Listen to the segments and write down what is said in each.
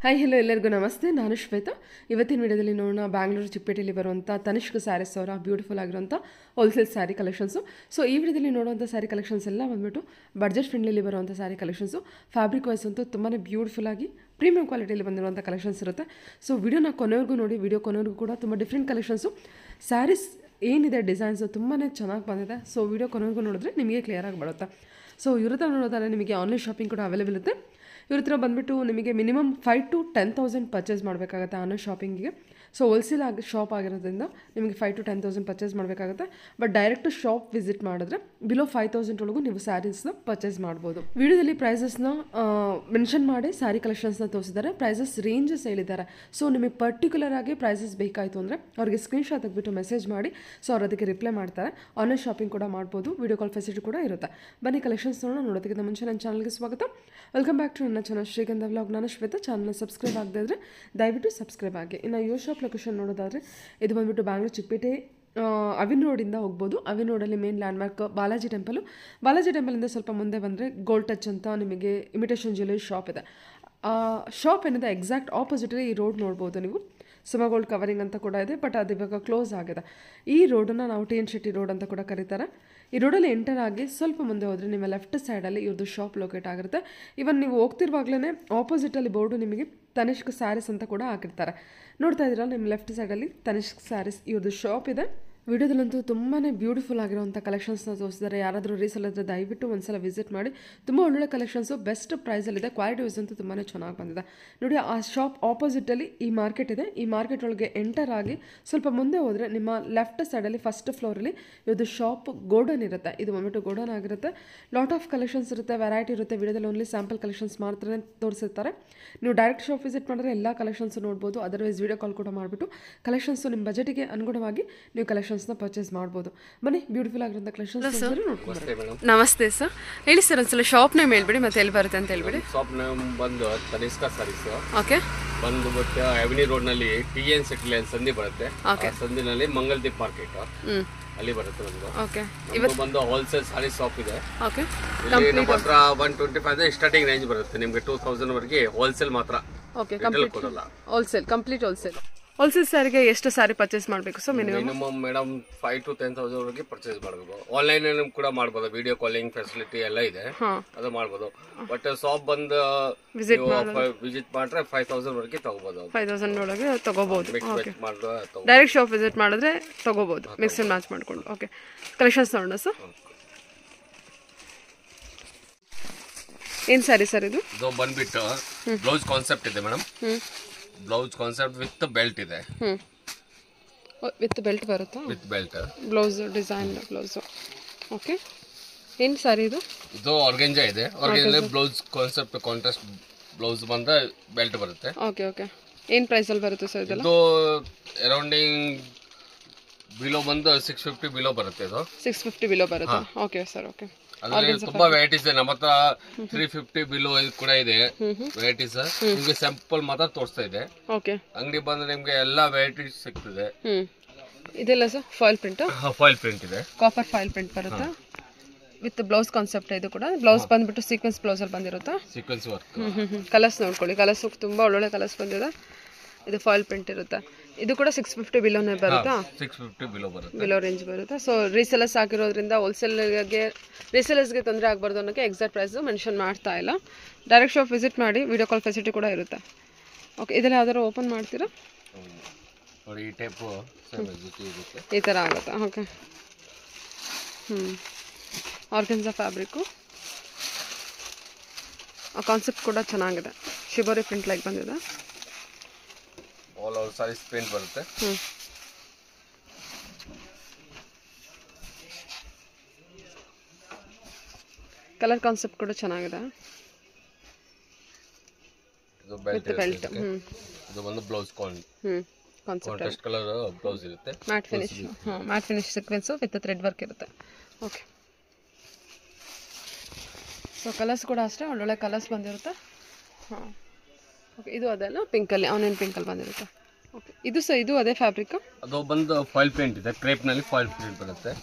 Hi hello ಎಲ್ಲರಿಗೂ ನಮಸ್ತೆ ನಾನು ಶ್ವೇತಾ ಇವತ್ತಿನ ವಿಡಿಯೋದಲ್ಲಿ ನೋಡೋಣ ಬ್ಯಾಂಗ್ಳೂರು ಚಿಕ್ಕಪೇಟೆಯಲ್ಲಿ ಬರುವಂಥ ತನಿಷ್ಕ್ ಸ್ಯಾರೀಸ್ ಅವರ ಬ್ಯೂಟಿಫುಲ್ ಆಗಿರುವಂಥ ಹೋಲ್ಸೇಲ್ ಸ್ಯಾರಿ ಕಲೆಕ್ಷನ್ಸು ಸೊ ಈ ವಿಡಿಯೋದಲ್ಲಿ ನೋಡುವಂಥ ಸ್ಯಾರಿ ಕಲೆಕ್ಷನ್ಸ್ ಎಲ್ಲ ಬಂದ್ಬಿಟ್ಟು ಬಡ್ಜೆಟ್ ಫ್ರೆಂಡ್ಲಿಲಿ ಬರುವಂಥ ಸ್ಯಾರಿ ಕಲೆಕ್ಷನ್ಸು ಫ್ಯಾಬ್ರಿಕ್ ವೈಸ್ ಅಂತೂ ತುಂಬಾ ಬ್ಯೂಟಿಫುಲ್ ಆಗಿ ಪ್ರೀಮಿಯಂ ಕ್ವಾಲಿಟಿಯಲ್ಲಿ ಬಂದಿರುವಂಥ ಕಲೆಕ್ಷನ್ಸ್ ಇರುತ್ತೆ ಸೊ ವಿಡಿಯೋನ ಕೊನೆವರೆಗೂ ನೋಡಿ ವಿಡಿಯೋ ಕೊನೆವರೆಗೂ ಕೂಡ ತುಂಬ ಡಿಫ್ರೆಂಟ್ ಕಲೆಕ್ಷನ್ಸು ಸ್ಯಾರೀಸ್ ಏನಿದೆ ಡಿಸೈನ್ಸು ತುಂಬಾ ಚೆನ್ನಾಗಿ ಬಂದಿದೆ ಸೊ ವಿಡಿಯೋ ಕೊನೆವರೆಗೂ ನೋಡಿದ್ರೆ ನಿಮಗೆ ಕ್ಲಿಯರಾಗಿ ಬರುತ್ತೆ ಸೊ ಇವ್ರ ಹತ್ರ ನೋಡೋದಾದ್ರೆ ನಿಮಗೆ ಆನ್ಲೈನ್ ಶಾಪಿಂಗ್ ಕೂಡ ಅವೈಲೇಬಲ್ ಇರುತ್ತೆ ಇವ್ರ ಹತ್ರ ಬಂದುಬಿಟ್ಟು ನಿಮಗೆ minimum five to ten thousand purchase ಮಾಡಬೇಕಾಗುತ್ತೆ ಆನ್ಲೈನ್ ಶಾಪಿಂಗಿಗೆ ಸೊ ಹೋಲ್ಸೇಲ್ ಆಗಿ ಶಾಪ್ ಆಗಿರೋದ್ರಿಂದ ನಿಮಗೆ five to ten thousand purchase ಮಾಡಬೇಕಾಗುತ್ತೆ ಬಟ್ ಡೈರೆಕ್ಟ್ ಶಾಪ್ ವಿಸಿಟ್ ಮಾಡಿದ್ರೆ ಬಿಲೋ ಫೈವ್ ತೌಸಂಡ್ ಒಳಗೂ ನೀವು ಸ್ಯಾರೀಸ್ನ ಪರ್ಚೇಸ್ ಮಾಡ್ಬೋದು ವಿಡಿಯೋದಲ್ಲಿ ಪ್ರೈಸಸ್ನ ಮೆನ್ಷನ್ ಮಾಡಿ ಸ್ಯಾರಿ ಕಲೆಕ್ಷನ್ಸ್ನ ತೋರಿಸಿದ್ದಾರೆ ಪ್ರೈಸಸ್ ರೇಂಜಸ್ ಹೇಳಿದ್ದಾರೆ ಸೊ ನಿಮಗೆ ಪರ್ಟಿಕ್ಯುಲರ್ ಆಗಿ ಪ್ರೈಸಸ್ ಬೇಕಾಯಿತು ಅಂದರೆ ಅವ್ರಿಗೆ ಸ್ಕ್ರೀನ್ಶಾಟ್ ತೆಗೆದ್ಬಿಟ್ಟು ಮೆಸೇಜ್ ಮಾಡಿ ಸೊ ಅವ್ರು ಅದಕ್ಕೆ ರಿಪ್ಲೈ ಮಾಡ್ತಾರೆ ಆನ್ಲೈನ್ ಶಾಪಿಂಗ್ ಕೂಡ ಮಾಡ್ಬೋದು ವಿಡಿಯೋ ಕಾಲ್ ಫೆಸಿಲಿಟಿ ಕೂಡ ಇರುತ್ತೆ ಬನ್ನಿ ಕಲೆಕ್ಷನ್ಸ್ ನೋಡೋಣ ನೋಡೋದಕ್ಕಿಂತ ಮುಂಚೆ ನನ್ನ ಚಾನಲ್ಗೆ ಸ್ವಾಗತ ವೆಲ್ಕಮ್ ಬ್ಯಾಕ್ ಟು ನನ್ನ ಚಾನಲ್ ಶ್ರೀಗಂಧ ವ್ಲಾಗ್ ನಾನು ಶ್ವೇತಾ ಚಾನಲ್ನ ಸಬ್ಸ್ಕ್ರೈಬ್ ಆಗದೆ ಇದ್ದರೆ ದಯವಿಟ್ಟು ಸಬ್ಸ್ಕ್ರೈಬ್ ಆಗಿ ಇನ್ನು ಯೋ ಶಾಪ್ ಲೊಕೇಶನ್ ನೋಡೋದಾದರೆ ಇದು ಬಂದುಬಿಟ್ಟು ಬ್ಯಾಂಗ್ಳೂರು ಚಿಕ್ಕಪೇಟೆ ಆ, ಅವಿನ್ ರೋಡಿಂದ ಹೋಗ್ಬೋದು ಅವಿನ್ ರೋಡಲ್ಲಿ main landmark Balaji temple Balaji ಟೆಂಪಲಿಂದ ಸ್ವಲ್ಪ ಮುಂದೆ ಬಂದರೆ ಗೋಲ್ಡ್ ಟಚ್ ಅಂತ ನಿಮಗೆ ಇಮಿಟೇಷನ್ ಜ್ಯುವೆಲರಿ ಶಾಪ್ ಇದೆ ಆ ಶಾಪ್ ಏನಿದೆ ಎಕ್ಸಾಕ್ಟ್ ಆಪೋಸಿಟಲ್ಲಿ ಈ ರೋಡ್ ನೋಡ್ಬೋದು ನೀವು ಸುಮ ಗೋಲ್ಡ್ ಕವರಿಂಗ್ ಅಂತ ಕೂಡ ಇದೆ ಬಟ್ ಅದು ಇವಾಗ ಕ್ಲೋಸ್ ಆಗಿದೆ ಈ ರೋಡನ್ನು ನಾವು ಟಿ ಎನ್ ಶೆಟ್ಟಿ ರೋಡ್ ಅಂತ ಕೂಡ ಕರೀತಾರೆ ಈ ರೋಡಲ್ಲಿ ಎಂಟರ್ ಆಗಿ ಸ್ವಲ್ಪ ಮುಂದೆ ಹೋದರೆ ನಿಮ್ಮ ಲೆಫ್ಟ್ ಸೈಡಲ್ಲಿ ಇವ್ರದ್ದು ಶಾಪ್ ಲೊಕೇಟ್ ಆಗಿರುತ್ತೆ ಇವನ್ ನೀವು ಹೋಗ್ತಿರುವಾಗಲೇ ಆಪೋಸಿಟಲ್ಲಿ ಬೋರ್ಡು ನಿಮಗೆ ತನಿಷ್ಕ್ ಸ್ಯಾರೀಸ್ ಅಂತ ಕೂಡ ಹಾಕಿರ್ತಾರೆ ನೋಡ್ತಾ ಇದ್ದೀರಾ ನಿಮ್ಮ ಲೆಫ್ಟ್ ಸೈಡಲ್ಲಿ ತನಿಷ್ಕ್ ಸ್ಯಾರೀಸ್ ಇವ್ರದ್ದು ಶಾಪ್ ಇದೆ ವಿಡಿಯೋದಲ್ಲಂತೂ ತುಂಬಾ ಬ್ಯೂಟಿಫುಲ್ ಆಗಿರುವಂಥ ಕಲೆಕ್ಷನ್ಸ್ನ ತೋರಿಸಿದ್ದಾರೆ ಯಾರಾದರೂ ರೀಸೆಲ್ ಇದ್ದರೆ ದಯವಿಟ್ಟು ಒಂದ್ಸಲ ವಿಸಿಟ್ ಮಾಡಿ ತುಂಬ ಒಳ್ಳೊಳ್ಳೆ ಕಲೆಕ್ಷನ್ಸು ಬೆಸ್ಟ್ ಪ್ರೈಸಲ್ಲಿದೆ ಕ್ವಾಲಿಟಿ ವೈಸ್ ಅಂತೂ ತುಂಬಾ ಚೆನ್ನಾಗಿ ಬಂದಿದೆ ನೋಡಿ ಆ ಶಾಪ್ ಆಪೋಸಿಟಲ್ಲಿ ಈ ಮಾರ್ಕೆಟ್ ಇದೆ ಈ ಮಾರ್ಕೆಟ್ ಒಳಗೆ ಎಂಟರ್ ಆಗಿ ಸ್ವಲ್ಪ ಮುಂದೆ ಹೋದರೆ ನಿಮ್ಮ ಲೆಫ್ಟ್ ಸೈಡಲ್ಲಿ ಫಸ್ಟ್ ಫ್ಲೋರಲ್ಲಿ ಇದು ಶಾಪ್ ಗೋಡನ್ ಇರುತ್ತೆ ಇದು ಬಂದ್ಬಿಟ್ಟು ಗೋಡನ್ ಆಗಿರುತ್ತೆ ಲಾಟ್ ಆಫ್ ಕಲೆಕ್ಷನ್ಸ್ ಇರುತ್ತೆ ವೆರೈಟಿ ಇರುತ್ತೆ ವಿಡಿಯೋದಲ್ಲಿ ಓನ್ಲಿ ಸ್ಯಾಂಪಲ್ ಕಲೆಕ್ಷನ್ಸ್ ಮಾತ್ರ ತೋರಿಸಿರ್ತಾರೆ ನೀವು ಡೈರೆಕ್ಟ್ ಶಾಪ್ ವಿಸಿಟ್ ಮಾಡಿದ್ರೆ ಎಲ್ಲ ಕಲೆಕ್ಷನ್ಸ್ ನೋಡ್ಬೋದು ಅದರ್ವೈಸ್ ವಿಡಿಯೋ ಕಾಲ್ ಕೂಡ ಮಾಡಿಬಿಟ್ಟು ಕಲೆಕ್ಷನ್ಸು ನಿಮ್ಮ ಬಜೆಟಿಗೆ ಅನುಗುಣವಾಗಿ ನೀವು ಕಲೆಕ್ಷನ್ಸ್ನ ಪರ್ಚೇಸ್ ಮಾಡ್ಬೋದು ಬನ್ನಿ ಬ್ಯೂಟಿಫುಲ್ ಆಗಿರೋಂಥ ಕಲೆಕ್ಷನ್ಸ್ ನೋಡ್ಕೊಂಡು ನಮಸ್ತೆ ಸರ್ ಹೇಳಿ ಸರ್ ಒಂದ್ಸಲ ಶಾಪ್ ನೇಮ್ ಹೇಳ್ಬಿಡಿ ಮತ್ತೆ ಎಲ್ಲಿ ಬರುತ್ತೆ ಅಂತ ಹೇಳ್ಬಿಡಿ ಶಾಪ್ ನೇಮ್ ಬಂದು ತನಿಷ್ಕಾ ಸಾರೀಸ್ ಓಕೆ ಬಂದು ಮತ್ತೆ ಅವಿನಿ ರೋಡ್ ನಲ್ಲಿ ಟಿ ಎನ್ ಸಿಟಿ ಸಂಧಿ ಬರುತ್ತೆ ಆ ಸಂಧಿನಲ್ಲಿ ಮಂಗಲ್ದೀಪ್ ಮಾರ್ಕೆಟ್ ಹ್ಞೂ ಅಲ್ಲಿ ಬರುತ್ತೆ ಒಂದು ಓಕೆ ನಮ್ದು ಬಂದು ಹೋಲ್ಸೇಲ್ ಸಾರಿ ಶಾಪ್ ಇದೆ ಓಕೆ ಇಲ್ಲಿ ನಮ್ಮ ಹತ್ರ one twenty five starting range ಬರುತ್ತೆ ನಿಮ್ಗೆ ಟೂ ತೌಸಂಡ್ ವರೆಗೆ ಹೋಲ್ಸೇಲ್ ಮಾತ್ರ ಓಕೆ ರಿಟೇಲ್ ಕೊಡಲ್ಲ ಹೋಲ್ಸೇಲ್ ಕಂಪ್ಲೀಟ್ ಹೋಲ್ಸೇಲ್ ಹೋಲ್ಸೇಲ್ ಸ್ಯಾರಿಗೆ ಎಷ್ಟು ಸ್ಯಾರಿ ಪರ್ಚೇಸ್ ಮಾಡಬೇಕು so minimum minimum madam five to ten thousand ವರೆಗೆ ಪರ್ಚೇಸ್ ಮಾಡಬೇಕು ಆನ್ಲೈನ್ ಕೂಡ ಮಾಡ್ಬೋದು ವಿಡಿಯೋ ಕಾಲಿಂಗ್ ಫೆಸಿಲಿಟಿ ಎಲ್ಲ ಇದೆ ಹಾಂ ಅದು ಮಾಡ್ಬೋದು ಬಟ್ ಶಾಪ್ ಬಂದು Visit ವಿಸಿಟ್ ಮಾಡ್ರೆ ಫೈವ್ ತೌಸಂಡ್ ವರೆಗೆ ತಗೋಬಹುದು ಫೈವ್ ತೌಸಂಡ್ ಒಳಗೆ ತಗೋಬಹುದು ಮಿಕ್ಸ್ ಮ್ಯಾಚ್ ಮಾಡಿದ್ರೆ ತಗೋ ಡೈರೆಕ್ಟ್ ಶಾಪ್ ವಿಸಿಟ್ ಮಾಡಿದ್ರೆ ತಗೋಬಹುದು ಮಿಕ್ಸ್ ಅಂಡ್ ಮ್ಯಾಚ್ ಮಾಡ್ಕೊಂಡು ಓಕೆ ಕಲೆಕ್ಷನ್ಸ್ ನೋಡೋಣ ಸರ್ ಏನು ಸ್ಯಾರಿ ಸರ್ ಇದು ಇದು ಬಂದ್ಬಿಟ್ಟು ಬ್ಲೌಸ್ ಕಾನ್ಸೆಪ್ಟ್ ಇದೆ ಮೇಡಮ್ ಹ್ಞೂ ಬ್ಲೌಸ್ ಕಾನ್ಸೆಪ್ಟ್ ವಿತ್ ಬೆಲ್ಟ್ ಇದೆ ಹ್ಞೂ ವಿತ್ ಬೆಲ್ಟ್ ಬರುತ್ತಾ with belt blouse design blouse okay ಏನು ಸ್ಯಾರಿ ಇದು ಇದು ಆರ್ಗೆಂಜ ಇದೆ organza blouse concept contrast blouse ಬಂದ ಬೆಲ್ಟ್ ಬರುತ್ತೆ ಓಕೆ ಓಕೆ ಏನು ಪ್ರೈಸಲ್ಲಿ ಬರುತ್ತೆ ಸರ್ ಇದೆಲ್ಲ ಇದು ಅರೌಂಡಿಂಗ್ ಬಿಲೋ ಬಂದು ಸಿಕ್ಸ್ ಫಿಫ್ಟಿ ಬಿಲೋ ಬರುತ್ತೆ ಇದು ಸಿಕ್ಸ್ ಫಿಫ್ಟಿ ಬಿಲೋ ಬರುತ್ತಾ ಓಕೆ ಸರ್ ಓಕೆ ಅದರಲ್ಲಿ ತುಂಬಾ ವೆರೈಟೀಸ್ ಇದೆ ನಮ್ಮ ಹತ್ರ ತ್ರೀ ಫಿಫ್ಟಿ ಬಿಲೋ ಕೂಡ ಇದೆ ವೆರೈಟೀಸ್ ನಿಮ್ಗೆ ಸ್ಯಾಂಪಲ್ ಮಾತ್ರ ತೋರಿಸ್ತಾ ಇದೆ ಓಕೆ ಅಂಗಡಿ ಬಂದ್ರೆ ನಿಮ್ಗೆ ಎಲ್ಲಾ ವೆರೈಟೀಸ್ ಸಿಗ್ತದೆ ಹ್ಞೂ ಇದೆಲ್ಲ sir foil print foil print ಇದೆ ಕಾಪರ್ ಫೈಲ್ ಪ್ರಿಂಟ್ ಬರುತ್ತಾ ವಿತ್ ಬ್ಲೌಸ್ ಕಾನ್ಸೆಪ್ಟ್ ಇದು ಕೂಡ ಬ್ಲೌಸ್ ಬಂದ್ಬಿಟ್ಟು ಸೀಕ್ವೆನ್ಸ್ ಬ್ಲೌಸಲ್ಲಿ ಬಂದಿರುತ್ತಾ ಸೀಕ್ವೆನ್ಸ್ ವರ್ಕ್ ಹ್ಞೂ ಹ್ಞೂ ಹ್ಞೂ ಕಲರ್ಸ್ ನೋಡ್ಕೊಳ್ಳಿ ಕಲರ್ಸ್ ತುಂಬ ಒಳ್ಳೊಳ್ಳೆ ಕಲರ್ಸ್ ಬಂದಿದೆ ಇದು ಫಾಯಿಲ್ ಪ್ರಿಂಟ್ ಇರುತ್ತೆ ಇದು ಕೂಡ ಸಿಕ್ಸ್ ಫಿಫ್ಟಿ ಬಿಲೋನೇ ಬರುತ್ತಾ ಸಿಕ್ಸ್ ಫಿಫ್ಟಿ ಬಿಲೋ ಬರುತ್ತೆ ಬಿಲೋ ರೇಂಜ್ ಬರುತ್ತೆ ಸೊ ರೀಸೆಲರ್ಸ್ ಆಗಿರೋದ್ರಿಂದ ಹೋಲ್ಸೇಲ್ಗೆ ರೀಸೆಲರ್ಸ್ಗೆ ತೊಂದರೆ ಆಗಬಾರ್ದು ಅನ್ನೋಕ್ಕೆ ಎಕ್ಸಾಕ್ಟ್ ಪ್ರೈಸು ಮೆನ್ಷನ್ ಮಾಡ್ತಾ ಇಲ್ಲ ಡೈರೆಕ್ಟ್ ಶಾಪ್ ವಿಸಿಟ್ ಮಾಡಿ ವಿಡಿಯೋ ಕಾಲ್ ಫೆಸಿಲಿಟಿ ಕೂಡ ಇರುತ್ತೆ ಓಕೆ ಇದೆಲ್ಲ ಯಾವ್ದಾದ್ರು ಓಪನ್ ಮಾಡ್ತೀರಾ ನೋಡಿ ಈ ಟೈಪ್ ಇರುತ್ತೆ ಈ ಥರ ಆಗುತ್ತಾ ಓಕೆ ಹ್ಞೂ ಆರ್ಗನ್ಸ ಫ್ಯಾಬ್ರಿಕ್ಕು ಆ ಕಾನ್ಸೆಪ್ಟ್ ಕೂಡ ಚೆನ್ನಾಗಿದೆ ಶಿಬೋರಿ ಪ್ರಿಂಟ್ ಲೈಕ್ ಬಂದಿದೆ ಆಲ್ ಓವರ್ ಸಾರೀಸ್ ಪ್ರಿಂಟ್ ಬರುತ್ತೆ ಹ್ಞೂ ಕಲರ್ ಕಾನ್ಸೆಪ್ಟ್ ಕೂಡ ಚೆನ್ನಾಗಿದೆ ಇದು ಬೆಲ್ಟ್ ಬೆಲ್ಟ್ ಹ್ಞೂ ಇದು ಬಂದು ಬ್ಲೌಸ್ ಕಾನ್ ಹ್ಞೂ ಕಾನ್ಸೆಪ್ಟ್ ಕಾಂಟ್ರಾಸ್ಟ್ ಕಲರ್ ಬ್ಲೌಸ್ ಇರುತ್ತೆ ಮ್ಯಾಟ್ ಫಿನಿಶ್ ಹಾಂ matte finish sequence with thread work ಇರುತ್ತೆ ಓಕೆ ಸೊ ಕಲರ್ಸ್ ಕೂಡ ಅಷ್ಟೇ ಒಳ್ಳೊಳ್ಳೆ ಕಲರ್ಸ್ ಬಂದಿರುತ್ತೆ ಹಾಂ ಓಕೆ ಇದು ಅದೆಲ್ಲ ಪಿಂಕಲ್ಲಿ ಆನಿಯನ್ ಪಿಂಕಲ್ಲಿ ಬಂದಿರುತ್ತೆ ಓಕೆ ಇದು ಸಹ ಇದು ಅದೇ ಫ್ಯಾಬ್ರಿಕ್ ಅದು ಬಂದು ಫಾಯಿಲ್ ಪ್ರಿಂಟ್ ಇದೆ ಕ್ರೇಪ್ ನಲ್ಲಿ ಫಾಯಿಲ್ ಪ್ರಿಂಟ್ ಬರುತ್ತೆ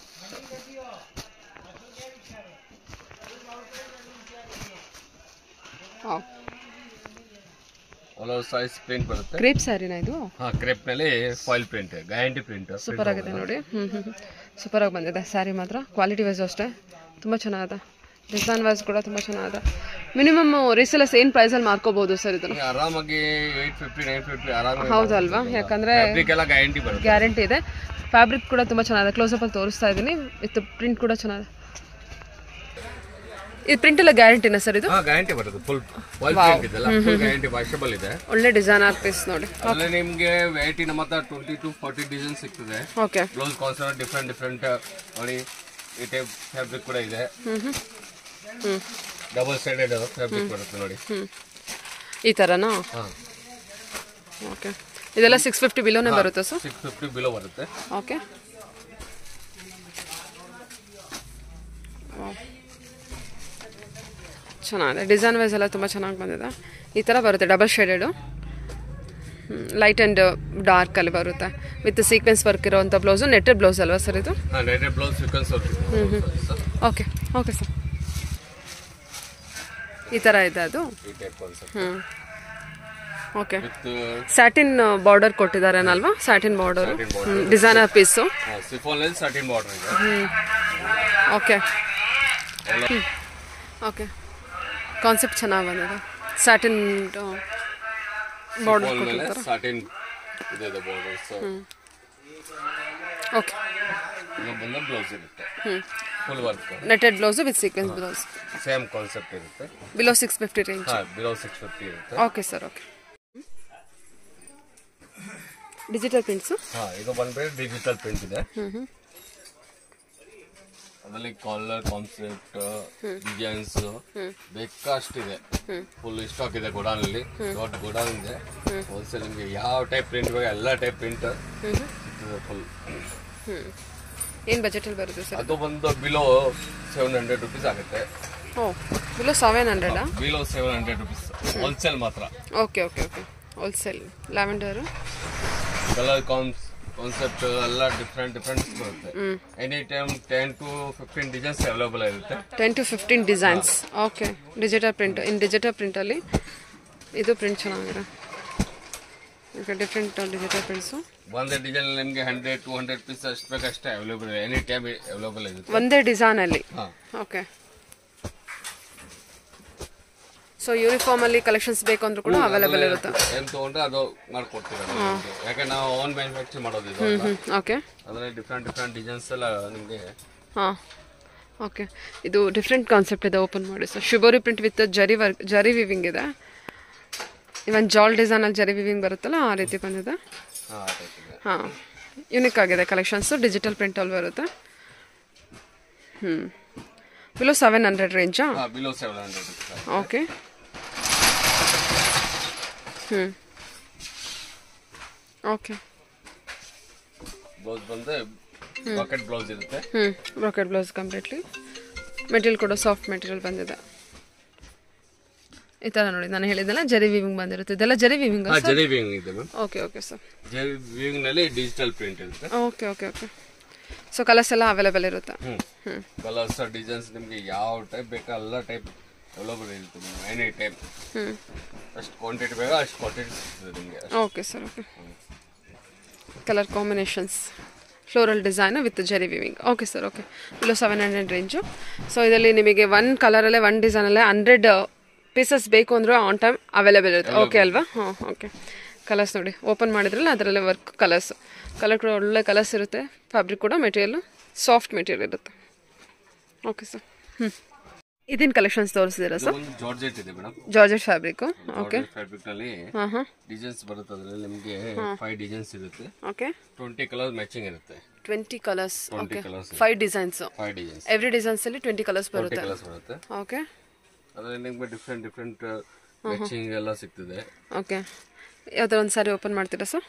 ಹಾಂ ಆಲ್ ಓವರ್ ಸೈಜ್ ಪ್ರಿಂಟ್ ಬರುತ್ತೆ ಕ್ರೇಪ್ ಸ್ಯಾರಿನಾ ಇದು ಹಾ ಕ್ರೇಪ್ ನಲ್ಲಿ foil print guarantee print super ಆಗಿದೆ ನೋಡಿ ಹ್ಞೂ ಹ್ಞೂ ಸೂಪರ್ ಆಗಿ ಬಂದಿದೆ ಸ್ಯಾರಿ ಮಾತ್ರ ಕ್ವಾಲಿಟಿ ವೈಸ್ ಅಷ್ಟೇ ತುಂಬ ಚೆನ್ನಾಗಿದೆ ಡಿಸೈನ್ ವೈಸ್ ಕೂಡ ತುಂಬ ಚೆನ್ನಾಗಿದೆ ಮಿನಿಮಮ್ ರೀಸೆಲಸ್ ಏನು ಪ್ರೈಸಲ್ಲಿ ಮಾರ್ಕೋಬೋದು ಸರ್ ಇದನ್ನು ಆರಾಮಾಗಿ ಏಟ್ ಫಿಫ್ಟಿ ನೈನ್ ಫಿಫ್ಟಿ ಆರಾಮಾಗಿ ಹೌದಲ್ವಾ ಯಾಕಂದರೆ ಫ್ಯಾಬ್ರಿಕ್ ಎಲ್ಲ ಗ್ಯಾರಂಟಿ ಬರುತ್ತೆ ಗ್ಯಾರಂಟಿ ಇದೆ ಫ್ಯಾಬ್ರಿಕ್ ಕೂಡ ತುಂಬ ಚೆನ್ನಾಗಿದೆ ಕ್ಲೋಸಪ್ಪಲ್ಲಿ ತೋರಿಸ್ತಾ ಇದ್ದೀನಿ ವಿತ್ ಪ್ರಿಂಟ್ ಕೂಡ ಚೆನ್ನಾಗಿದೆ ಇದು ಪ್ರಿಂಟ್ ಎಲ್ಲ ಗ್ಯಾರಂಟಿನಾ ಸರ್ ಇದು ಹಾ ಗ್ಯಾರಂಟಿ ಬರುತ್ತೆ ಫುಲ್ ಫಾಯಿಲ್ ಪ್ರಿಂಟ್ ಇದೆಲ್ಲ ಫುಲ್ ಗ್ಯಾರಂಟಿ ವಾಷಬಲ್ ಇದೆ ಒಳ್ಳೆ ಡಿಸೈನರ್ ಪೀಸ್ ನೋಡಿ ಅದ್ರಲ್ಲಿ ನಿಮ್ಗೆ ವೆರೈಟಿ ನಮ್ಮ ಹತ್ರ ಟ್ವೆಂಟಿ ಟು ಫಾರ್ಟಿ ಡಿಸೈನ್ ಸಿಗ್ತದೆ okay blouse concept different different ನೋಡಿ ಈ ಟೈಪ್ ಫ್ಯಾಬ್ರಿಕ್ ಕೂಡ ಇದೆ ಹ್ಞೂ ಹ್ಞೂ ಹ್ಞೂ ಡಬಲ್ ಸೈಡೆಡ್ ಫ್ಯಾಬ್ರಿಕ್ ಬರುತ್ತೆ ನೋಡಿ ಹ್ಞೂ ಈ ಥರನಾ ಹಾ ಓಕೆ ಇದೆಲ್ಲ ಸಿಕ್ಸ್ ಫಿಫ್ಟಿ ಬಿಲೋನೇ ಬರುತ್ತೆ ಸರ್ ಸಿಕ್ಸ್ ಫಿಫ್ಟಿ ಬಿಲೋ ಬರುತ್ತೆ ಓಕೆ ಚೆನ್ನಾಗಿದೆ ಡಿಸೈನ್ ವೈಸ್ ಎಲ್ಲ ತುಂಬ ಚೆನ್ನಾಗಿ ಬಂದಿದೆ ಈ ಥರ ಬರುತ್ತೆ ಡಬಲ್ ಶೇಡೆಡು ಲೈಟ್ ಆ್ಯಂಡ್ ಡಾರ್ಕಲ್ಲಿ ಬರುತ್ತೆ ವಿತ್ ಸೀಕ್ವೆನ್ಸ್ ವರ್ಕ್ ಇರೋವಂಥ ಬ್ಲೌಸು ನೆಟ್ಟೆಡ್ ಬ್ಲೌಸ್ ಅಲ್ವಾ ಸರ್ ಇದು ಹಾ red blouse sequence okay okay sir ಈ ಥರ ಇದೆ ಅದು ಈ ಟೈಪ್ ಕಾನ್ಸೆಪ್ಟ್ ಹ್ಞೂ ಓಕೆ ವಿತ್ ಸ್ಯಾಟಿನ್ ಬಾರ್ಡರ್ ಕೊಟ್ಟಿದ್ದಾರೇನಲ್ವಾ satin border designer piece chiffon ಅಲ್ಲಿ ಸರ್ಟಿನ್ ಬಾರ್ಡರ್ ಇದೆ ಓಕೆ ಓಕೆ ಕಾನ್ಸೆಪ್ಟ್ ಚೆನ್ನಾಗಿ ಬಂದಿದೆ ಸ್ಯಾಟಿನ್ ಬಾರ್ಡರ್ ಸಿಫೋನ್ ಮೇಲೆ ಸರ್ಟಿನ್ ಇದೆ ಬಾರ್ಡರ್ ಸೊ ಓಕೆ ಇದು ಬಂದ ಬ್ಲೌಸ್ ಇರುತ್ತೆ full work netted blouse with sequence blouse same concept ಇರುತ್ತೆ ಬಿಲೋ ಸಿಕ್ಸ್ ಫಿಫ್ಟಿ ರೇಂಜ್ ಹಾ ಬಿಲೋ ಸಿಕ್ಸ್ ಫಿಫ್ಟಿ ಇರುತ್ತೆ okay sir okay digital prints ಹಾ ಇದು ಬಂದ್ಬಿಟ್ಟು ಡಿಜಿಟಲ್ ಪ್ರಿಂಟ್ ಇದೆ ಹ್ಞೂ ಹ್ಞೂ ಅದರಲ್ಲಿ ಕಾಲರ್ ಕಾನ್ಸೆಪ್ಟ್ ಡಿಸೈನ್ಸ್ ಬೇಕಾಷ್ಟಿದೆ ಫುಲ್ ಸ್ಟಾಕ್ ಇದೆ ಗೋಡಾನಲ್ಲಿ ದೊಡ್ಡ ಗೋಡಾನ್ ಇದೆ ಹೋಲ್ಸೇಲ್ ನಿಮಗೆ ಯಾವ ಟೈಪ್ ಪ್ರಿಂಟ್ ಬೇಕು ಎಲ್ಲ ಟೈಪ್ ಪ್ರಿಂಟ್ ಸಿಗ್ತದೆ ಫುಲ್ ಹ್ಞೂ ಏನು ಬಜೆಟಲ್ಲಿ ಬರುತ್ತೆ ಸರ್ ಅದು ಬಂದು ಬಿಲೋ ಸೆವೆನ್ ಹಂಡ್ರೆಡ್ ರುಪೀಸ್ ಆಗುತ್ತೆ ಓ ಬಿಲೋ ಸೆವೆನ್ ಹಂಡ್ರೆಡಾ below seven hundred rupees wholesale ಮಾತ್ರ okay okay okay wholesale lavender colour cons concept ಎಲ್ಲ ಡಿಫ್ರೆಂಟ್ ಡಿಫ್ರೆಂಟ್ ಬರುತ್ತೆ any time ten to fifteen designs available ಇರುತ್ತೆ ten to fifteen designs okay digital print in digital ಪ್ರಿಂಟಲ್ಲಿ ಇದು print ಚೆನ್ನಾಗಿದೆ okay different digital prints ಒಂದೇ design ನಿಮಗೆ hundred to hundred piece ಅಷ್ಟು ಬೇಕಷ್ಟೇ ಅವೈಲೇಬಲ್ ಇದೆ ಎನಿ ಟೈಮ್ ಅವೈಲೇಬಲ್ ಇರುತ್ತೆ ಒಂದೇ ಡಿಸೈನಲ್ಲಿ ಹಾ ಓಕೆ ಸೊ ಯೂನಿಫಾರ್ಮಲ್ಲಿ ಕಲೆಕ್ಷನ್ಸ್ ಬೇಕು ಅಂದ್ರೂ ಕೂಡ ಅವೈಲೇಬಲ್ ಇರುತ್ತೆ ಏನ್ ತಗೊಂಡ್ರೆ ಅದು ಮಾಡ್ಕೊಡ್ತೀವಿ ಅದು ನಿಮ್ಗೆ. ಯಾಕೆ ನಾವು ಓನ್ ಮ್ಯಾನುಫ್ಯಾಕ್ಚರ್ ಮಾಡೋದು ಇದು ಹ್ಞೂ ಓಕೆ ಅದರಲ್ಲಿ ಡಿಫ್ರೆಂಟ್ ಡಿಫ್ರೆಂಟ್ ಡಿಸೈನ್ಸ್ ಎಲ್ಲ ನಿಮಗೆ ಹಾಂ ಓಕೆ ಇದು ಡಿಫ್ರೆಂಟ್ ಕಾನ್ಸೆಪ್ಟ್ ಇದೆ ಓಪನ್ ಮಾಡಿ sir shibori print with zari work zari weaving ಇದೆ ಇವನ್ ಜಾಲ್ ಡಿಸೈನಲ್ಲಿ ಜರಿ ವಿವಿಂಗ್ ಬರುತ್ತಲ್ಲ ಆ ರೀತಿ ಬಂದಿದೆ ಹಾಂ ಆ type ಇದೆ ಹಾಂ ಯುನಿಕ್ ಆಗಿದೆ ಕಲೆಕ್ಷನ್ಸು ಡಿಜಿಟಲ್ ಪ್ರಿಂಟಲ್ಲಿ ಬರುತ್ತೆ ಹ್ಞೂ ಬಿಲೋ ಸೆವೆನ್ ಹಂಡ್ರೆಡ್ ರೇಂಜಾ ಹಾಂ below seven hundred rupees okay ಹ್ಞೂ ಓಕೆ ಬ್ಲೌಸ್ ಬಂದ್ರೆ ಪಾಕೆಟ್ ಬ್ಲೌಸ್ ಇರುತ್ತೆ ಹ್ಞೂ ಬ್ರಾಕೆಟ್ ಬ್ಲೌಸ್ ಕಂಪ್ಲೀಟ್ಲಿ ಮೆಟೀರಿಯಲ್ ಕೂಡ ಸಾಫ್ಟ್ ಮೆಟೀರಿಯಲ್ ಬಂದಿದೆ ಈ ಥರ ನೋಡಿ ನಾನು ಹೇಳಿದ್ದೆಲ್ಲ ಜರಿ ವಿವಿಂಗ್ ಬಂದಿರುತ್ತೆ ಇದೆಲ್ಲ ಜರಿ ವಿವಿಂಗ್ ಹಾಂ ಜರಿ ವಿಂಗ್ ಇದೆ ma'am okay okay sir zari weaving ನಲ್ಲಿ ಡಿಜಿಟಲ್ ಪ್ರಿಂಟ್ ಇರುತ್ತೆ okay okay okay so colours ಎಲ್ಲ ಅವೈಲೇಬಲ್ ಇರುತ್ತೆ ಹ್ಞೂ ಹ್ಞೂ ಕಲರ್ಸ್ ಡಿಸೈನ್ಸ್ ನಿಮಗೆ ಯಾವ ಟೈಪ್ ಬೇಕಾ ಎಲ್ಲ ಟೈಪ್ ಅವೈಲೇಬಲ್ ಇರುತ್ತೆ ಎನಿ ಟೈಪ್ ಹ್ಞೂ ಅಷ್ಟು ಕ್ವಾಂಟಿಟಿ ಬೇಕಾ ಅಷ್ಟು ಕ್ವಾಂಟಿಟಿ ಸಿಗ್ತದೆ ನಿಮಗೆ okay sir okay colour combinations floral design with zari weaving okay sir okay below seven hundred range so ಇದರಲ್ಲಿ ನಿಮಗೆ ಒನ್ ಕಲರಲ್ಲೇ ಒನ್ ಡಿಸೈನಲ್ಲೇ ಹಂಡ್ರೆಡ್ ಪೀಸಸ್ ಬೇಕು ಅಂದರೆ ಆನ್ ಟೈಮ್ ಅವೈಲೇಬಲ್ ಇರುತ್ತೆ ಓಕೆ ಅಲ್ವಾ ಹಾಂ ಓಕೆ ಕಲರ್ಸ್ ನೋಡಿ ಓಪನ್ ಮಾಡಿದ್ರಲ್ಲ ಅದರಲ್ಲೇ ವರ್ಕ್ ಕಲರ್ಸ್ ಕಲರ್ ಕೂಡ ಒಳ್ಳೆ ಕಲರ್ಸ್ ಇರುತ್ತೆ ಫ್ಯಾಬ್ರಿಕ್ ಕೂಡ ಮೆಟೀರಿಯಲ್ಲು ಸಾಫ್ಟ್ ಮೆಟೀರಿಯಲ್ ಇರುತ್ತೆ ಓಕೆ ಸರ್ ಹ್ಞೂ ಇದೇನು ಕಲೆಕ್ಷನ್ಸ್ ತೋರಿಸಿದ್ದೀರಾ ಸರ್ ಒಂದು ಜಾರ್ಜೆಟ್ ಇದೆ madam georgette fabric okay fabric ನಲ್ಲಿ ಹಾಂ ಹಾಂ ಡಿಸೈನ್ಸ್ ಬರುತ್ತೆ ಅದ್ರಲ್ಲಿ ನಿಮಗೆ ಫೈವ್ ಡಿಸೈನ್ಸ್ ಇರುತ್ತೆ ಓಕೆ ಟ್ವೆಂಟಿ ಕಲರ್ ಮ್ಯಾಚಿಂಗ್ ಇರುತ್ತೆ twenty colours okay colours five designs five designs every designs ಅಲ್ಲಿ ಟ್ವೆಂಟಿ ಕಲರ್ಸ್ ಟ್ವೆಂಟಿ ಬರುತ್ತೆ ಕಲರ್ಸ್ ಬರುತ್ತೆ ಓಕೆ ಅದರಲ್ಲಿ ನಿಮಗೆ ಡಿಫ್ರೆಂಟ್ ಡಿಫ್ರೆಂಟ್ ಮ್ಯಾಚಿಂಗ್ ಎಲ್ಲ ಸಿಗ್ತದೆ ಓಕೆ ಯಾವ್ದಾರ ಒಂದು ಸಾರಿ ಓಪನ್ ಮಾಡ್ತೀರಾ ಸರ್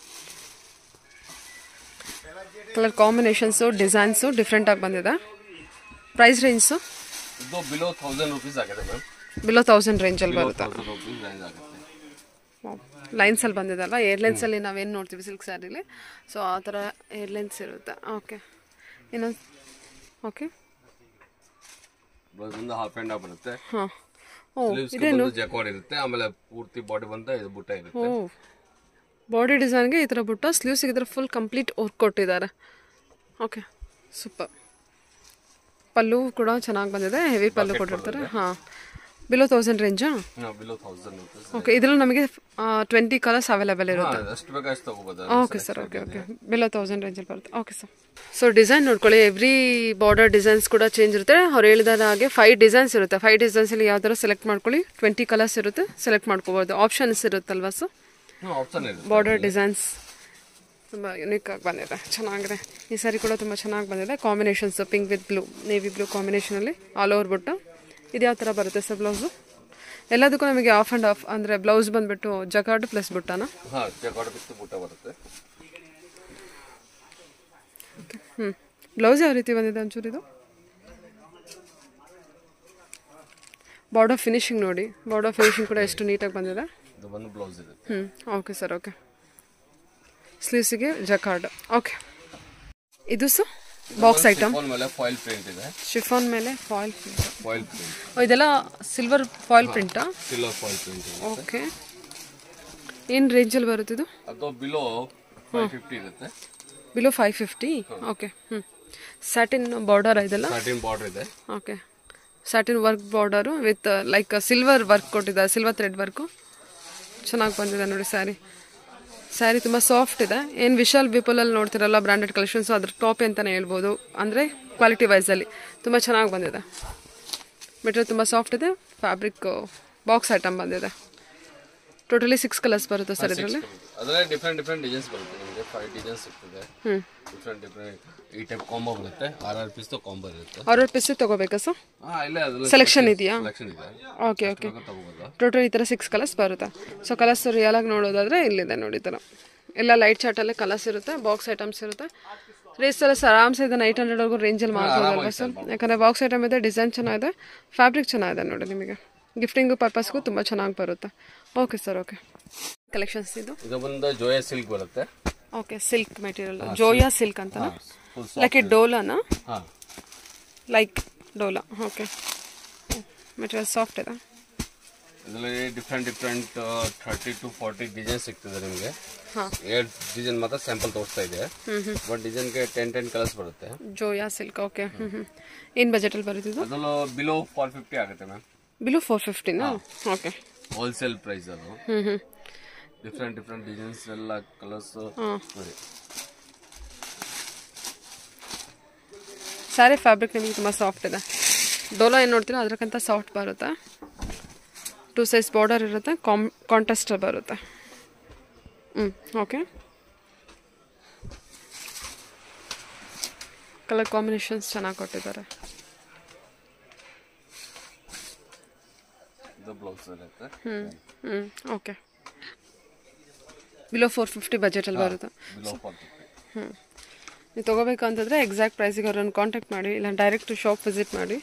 ಕಲರ್ ಕಾಂಬಿನೇಷನ್ಸು ಡಿಸೈನ್ಸು ಡಿಫ್ರೆಂಟಾಗಿ ಬಂದಿದೆ ಪ್ರೈಸ್ ರೇಂಜ್ಸು ಇದು ಬಿಲೋ ತೌಸಂಡ್ ರುಪೀಸ್ ಆಗಿದೆ ಮ್ಯಾಮ್ ಬಿಲೋ ತೌಸಂಡ್ ರೇಂಜಲ್ಲಿ ಬಿಲೋ ಬರುತ್ತೆ ತೌಸಂಡ್ ರುಪೀಸ್ ರೇಂಜ್ ಆಗುತ್ತೆ ಲೈನ್ಸಲ್ಲಿ ಬಂದಿದಲ್ವಾ ಏರ್ಲೈನ್ಸಲ್ಲಿ ನಾವೇನು ನೋಡ್ತೀವಿ ಸಿಲ್ಕ್ ಸ್ಯಾರಿಲಿ ಸೊ ಆ ಥರ ಏರ್ಲೈನ್ಸ್ ಇರುತ್ತೆ ಓಕೆ ಇನ್ನೊಂದು ಓಕೆ ಒಂದು ಹಾಫ್ ಆ್ಯಂಡ್ ಬರುತ್ತೆ ಹಾಂ ಸ್ಲೀವ್ಸ್ ಬಂದು ಜಕಾರ್ಡ್ ಇರುತ್ತೆ ಆಮೇಲೆ ಪೂರ್ತಿ ಬಾಡಿ ಬಂದ ಇದು ಬುಟ್ಟ ಇರುತ್ತೆ ಓ ಬಾಡಿ ಡಿಸೈನ್ಗೆ ಈ ಥರ ಬುಟ್ಟ ಸ್ಲೀವ್ಸಿಗೆ ಈ ಥರ ಫುಲ್ ಕಂಪ್ಲೀಟ್ ವರ್ಕ್ ಕೊಟ್ಟಿದ್ದಾರೆ ಓಕೆ ಸೂಪರ್ ಪಲ್ಲು ಕೂಡ ಚೆನ್ನಾಗಿ ಬಂದಿದೆ ಹೆವಿ ಪಲ್ಲು ಕೊಟ್ಟಿರ್ತಾರೆ ಹಾಂ ಬಿಲೋ ತೌಸಂಡ್ ರೇಂಜಾ ಬಿಲೋ ತೌಸಂಡ್ ರುಪೀಸ್ ಓಕೆ ಇದರಲ್ಲಿ ನಮಗೆ ಟ್ವೆಂಟಿ ಕಲರ್ಸ್ ಅವೈಲೇಬಲ್ ಇರುತ್ತೆ ಎಷ್ಟು ಬೇಕು ಅಷ್ಟು ತಗೋಬೋದು okay sir okay okay below thousand ರೇಂಜಲ್ಲಿ ಬರುತ್ತೆ ಓಕೆ ಸರ್ ಸೊ ಡಿಸೈನ್ ನೋಡ್ಕೊಳ್ಳಿ ಎವ್ರಿ ಬಾರ್ಡರ್ ಡಿಸೈನ್ಸ್ ಕೂಡ ಚೇಂಜ್ ಇರುತ್ತೆ ಅವ್ರು ಹೇಳಿದ ಹಾಗೆ ಫೈವ್ ಡಿಸೈನ್ಸ್ ಇರುತ್ತೆ ಫೈವ್ ಡಿಸೈನ್ಸಲ್ಲಿ ಯಾವ ಥರ ಸೆಲೆಕ್ಟ್ ಮಾಡ್ಕೊಳ್ಳಿ ಟ್ವೆಂಟಿ ಕಲರ್ಸ್ ಇರುತ್ತೆ ಸೆಲೆಕ್ಟ್ ಮಾಡ್ಕೋಬೋದು ಆಪ್ಷನ್ಸ್ ಇರುತ್ತಲ್ವಾ ಸೊ ಆಪ್ಷನ್ ಇರುತ್ತೆ ಬಾರ್ಡರ್ ಡಿಸೈನ್ಸ್ ತುಂಬ ಯುನಿಕ್ ಆಗಿ ಬಂದಿದೆ ಚೆನ್ನಾಗಿದೆ ಈ ಸಾರಿ ಕೂಡ ತುಂಬ ಚೆನ್ನಾಗಿ ಬಂದಿದೆ combinations pink with blue navy blue ಕಾಂಬಿನೇಷನಲ್ಲಿ ಆಲ್ ಓವರ್ ಬುಟ್ಟ ಇದು ಯಾವ ಥರ ಬರುತ್ತೆ ಸರ್ ಬ್ಲೌಸು ಎಲ್ಲದಕ್ಕೂ ನಮಗೆ ಆಫ್ ಆ್ಯಂಡ್ ಆಫ್ ಅಂದರೆ ಬ್ಲೌಸ್ ಬಂದುಬಿಟ್ಟು ಜಕಾರ್ಡ್ ಪ್ಲಸ್ ಬುಟ್ಟನ ಹಾ ಜಕಾರ್ಡ್ ಬಿತ್ತು ಬುಟ್ಟ ಬರುತ್ತೆ ಹ್ಞೂ ಬ್ಲೌಸ್ ಯಾವ ರೀತಿ ಬಂದಿದೆ ಒಂಚೂರು ಇದು ಬಾರ್ಡರ್ ಫಿನಿಶಿಂಗ್ ನೋಡಿ ಬಾರ್ಡರ್ ಫಿನಿಶಿಂಗ್ ಕೂಡ ಎಷ್ಟು ನೀಟಾಗಿ ಬಂದಿದೆ ಇದು ಬಂದು ಬ್ಲೌಸ್ ಇರುತ್ತೆ ಹ್ಞೂ ಓಕೆ ಸರ್ ಓಕೆ ಸ್ಲೀವ್ಸಿಗೆ ಜಕಾರ್ಡ್ ಓಕೆ ಇದು ಸರ್ ಬಾಕ್ಸ್ ಐಟಮ್ ಫೋನ್ ಮೇಲೆ ಫಾಯಿಲ್ ಪ್ರಿಂಟ್ ಇದೆ ಶಿಫಾನ್ ಮೇಲೆ ಫಾಯಿಲ್ ಪ್ರಿಂಟ್ ಫಾಯಿಲ್ ಪ್ರಿಂಟ್ ಇದೆಲ್ಲ ಸಿಲ್ವರ್ ಫಾಯಿಲ್ ಪ್ರಿಂಟಾ ಸಿಲ್ವರ್ ಫಾಯಿಲ್ ಪ್ರಿಂಟ್ ಇದೆ ಓಕೆ ಏನು ರೇಂಜಲ್ಲಿ ಬರುತ್ತೆ ಇದು ಅದು ಬಿಲೋ ಫೈವ್ ಫಿಫ್ಟಿ ಇರುತ್ತೆ ಬಿಲೋ ಫೈವ್ ಫಿಫ್ಟಿ ಓಕೆ ಹ್ಞೂ ಸ್ಯಾಟಿನ್ ಬಾರ್ಡರ್ ಇದೆಲ್ಲ ಸ್ಟಾರ್ಟಿಂಗ್ ಬಾರ್ಡರ್ ಇದೆ okay satin work border with like silver work ಕೊಟ್ಟಿದ್ದಾರೆ ಸಿಲ್ವರ್ ಥ್ರೆಡ್ ವರ್ಕು ಚೆನ್ನಾಗಿ ಬಂದಿದೆ ನೋಡಿ ಸ್ಯಾರಿ ಸ್ಯಾರಿ ತುಂಬ ಸಾಫ್ಟ್ ಇದೆ ಏನು ವಿಶಾಲ್ ಬಿಪಲಲ್ಲಿ ನೋಡ್ತಿರಲ್ಲ ಬ್ರ್ಯಾಂಡೆಡ್ ಕಲೆಕ್ಷನ್ಸು ಅದ್ರ ಟಾಪ್ ಅಂತಲೇ ಹೇಳ್ಬೋದು ಅಂದರೆ ಕ್ವಾಲಿಟಿ ವೈಸಲ್ಲಿ ತುಂಬ ಚೆನ್ನಾಗಿ ಬಂದಿದೆ ಮೆಟೀರಿಯಲ್ ತುಂಬ ಸಾಫ್ಟ್ ಇದೆ ಫ್ಯಾಬ್ರಿಕ್ ಬಾಕ್ಸ್ ಐಟಮ್ ಬಂದಿದೆ ಟೋಟಲಿ ಸಿಕ್ಸ್ ಕಲರ್ಸ್ ಬರುತ್ತೆ ಸರ್ ಇದರಲ್ಲಿ ಅದರಲ್ಲಿ ಡಿಫ್ರೆಂಟ್ ಡಿಫ್ರೆಂಟ್ ಡಿಸೈನ್ಸ್ ಬರುತ್ತೆ ನಿಮಗೆ ಫೈವ್ ಡಿಸೈನ್ಸ್ ಸಿಗ್ತದೆ ಹ್ಞೂ ಡಿಫ್ರೆಂಟ್ ಡಿಫ್ರೆಂಟ್ ಈ ಟೈಪ್ ಕಾಂಬೋ ಬರುತ್ತೆ ಆರ್ ಆರ್ ಪೀಸ್ ಕಾಂಬೋ ಇರುತ್ತೆ ಅವ್ರ ಪೀಸ್ ತೊಗೋಬೇಕಾ ಸರ್ ಹಾ ಇಲ್ಲೇ ಅದ್ರಲ್ಲಿ ಸೆಲೆಕ್ಷನ್ ಇದೆಯಾ ಸೆಲೆಕ್ಷನ್ ಇದೆ ಓಕೆ ಓಕೆ ಬೇಕಾದ್ರೆ ತಗೋಬೋದಾ ಟೋಟಲ್ ಈ ಥರ ಸಿಕ್ಸ್ ಕಲರ್ಸ್ ಬರುತ್ತೆ ಸೊ ಕಲರ್ಸ್ ರಿಯಲ್ ಆಗಿ ನೋಡೋದಾದ್ರೆ ಇಲ್ಲಿದೆ ನೋಡಿ ಈ ಥರ ಎಲ್ಲ ಲೈಟ್ ಚಾರ್ಟಲ್ಲೇ ಕಲರ್ಸ್ ಇರುತ್ತೆ ಬಾಕ್ಸ್ ಐಟಮ್ಸ್ ಇರುತ್ತೆ ರೇಸ್ ಎಲ್ಲ ಸರ್ ಆರಾಮ್ಸೆ ಇದೆ ನೈಟ್ ಹಂಡ್ರೆಡ್ವರೆಗೂ ರೇಂಜಲ್ಲಿ ಮಾಡ್ಬೋದಲ್ವಾ ಸರ್ ಯಾಕಂದರೆ ಬಾಕ್ಸ್ ಐಟಮ್ ಇದೆ ಡಿಸೈನ್ ಚೆನ್ನಾಗಿದೆ ಫ್ಯಾಬ್ರಿಕ್ ಚೆನ್ನಾಗಿದೆ ನೋಡಿ ನಿಮಗೆ ಗಿಫ್ಟಿಂಗ್ ಪರ್ಪಸ್ಗೂ ತುಂಬ ಚೆನ್ನಾಗಿ ಬರುತ್ತೆ ಓಕೆ ಸರ್ ಓಕೆ ಕಲೆಕ್ಷನ್ಸ್ ಇದು ಇದು ಬಂದು ಜೋಯಾ ಸಿಲ್ಕ್ ಬರುತ್ತೆ okay silk material Zoya silk ಅಂತ ಫುಲ್ ಲೈಕ್ ಇಟ್ ಡೋಲಾನಾ ಹಾ ಲೈಕ್ ಡೋಲಾ ಓಕೆ ಮೆಟೀರಿಯಲ್ ಸಾಫ್ಟ್ ಇದೆ ಇದರಲ್ಲಿ different different thirty to forty design ಸಿಗ್ತದೆ ನಿಮಗೆ ಹಾಂ ಎರಡು ಡಿಸೈನ್ ಮಾತ್ರ ಸ್ಯಾಂಪಲ್ ತೋರಿಸ್ತಾ ಇದೆ ಬಟ್ ಡಿಸೈನ್ಗೆ ಟೆನ್ ಟೆನ್ ಕಲರ್ಸ್ ಬರುತ್ತೆ ಜೋಯಾ ಸಿಲ್ಕ್ ಓಕೆ ಹ್ಞೂ ಹ್ಞೂ ಏನು ಬಜೆಟಲ್ಲಿ ಬರುತ್ತಿದ್ದು ಅದರಲ್ಲೂ ಬಿಲೋ ಫೋರ್ ಫಿಫ್ಟಿ ಆಗುತ್ತೆ ಮ್ಯಾಮ್ ಬಿಲು ಫೋರ್ ಫಿಫ್ಟಿನಾ ಓಕೆ ಹೋಲ್ಸೇಲ್ ಪ್ರೈಸ್ ಅದು ಹ್ಞೂ ಹ್ಞೂ ಡಿಫ್ರೆಂಟ್ ಡಿಫ್ರೆಂಟ್ ಡಿಸೈನ್ಸ್ ಎಲ್ಲ ಕಲರ್ಸ್ ಹಾಂ ನೋಡಿ ಸ್ಯಾರಿ ಫ್ಯಾಬ್ರಿಕ್ ನಿಮಗೆ ತುಂಬ ಸಾಫ್ಟ್ ಇದೆ ಡೋಲೋ ಏನು ನೋಡ್ತೀರಾ ಅದಕ್ಕಿಂತ ಸಾಫ್ಟ್ ಬರುತ್ತೆ ಟೂ ಸೈಜ್ ಬಾರ್ಡರ್ ಇರುತ್ತೆ ಕಾಮ್ ಕಾಂಟ್ರಾಸ್ಟ್ ಬರುತ್ತೆ ಹ್ಞೂ ಓಕೆ ಕಲರ್ ಕಾಂಬಿನೇಷನ್ಸ್ ಚೆನ್ನಾಗಿ ಕೊಟ್ಟಿದ್ದಾರೆ ಇದು ಬ್ಲೌಸ್ ಇರುತ್ತೆ ಹ್ಞೂ ಹ್ಞೂ ಓಕೆ ಬಿಲೋ ಫೋರ್ ಫಿಫ್ಟಿ ಬಜೆಟಲ್ಲಿ ಬರುತ್ತೆ ಬಿಲೋ ಫೋರ್ ಫಿಫ್ಟಿ ಹ್ಞೂ ನೀವು ತೊಗೋಬೇಕಂತಂದರೆ ಎಕ್ಸಾಕ್ಟ್ ಪ್ರೈಸಿಗೆ ಅವ್ರನ್ನ ಕಾಂಟ್ಯಾಕ್ಟ್ ಮಾಡಿ ಇಲ್ಲ ಡೈರೆಕ್ಟ್ ಶಾಪ್ ವಿಸಿಟ್ ಮಾಡಿ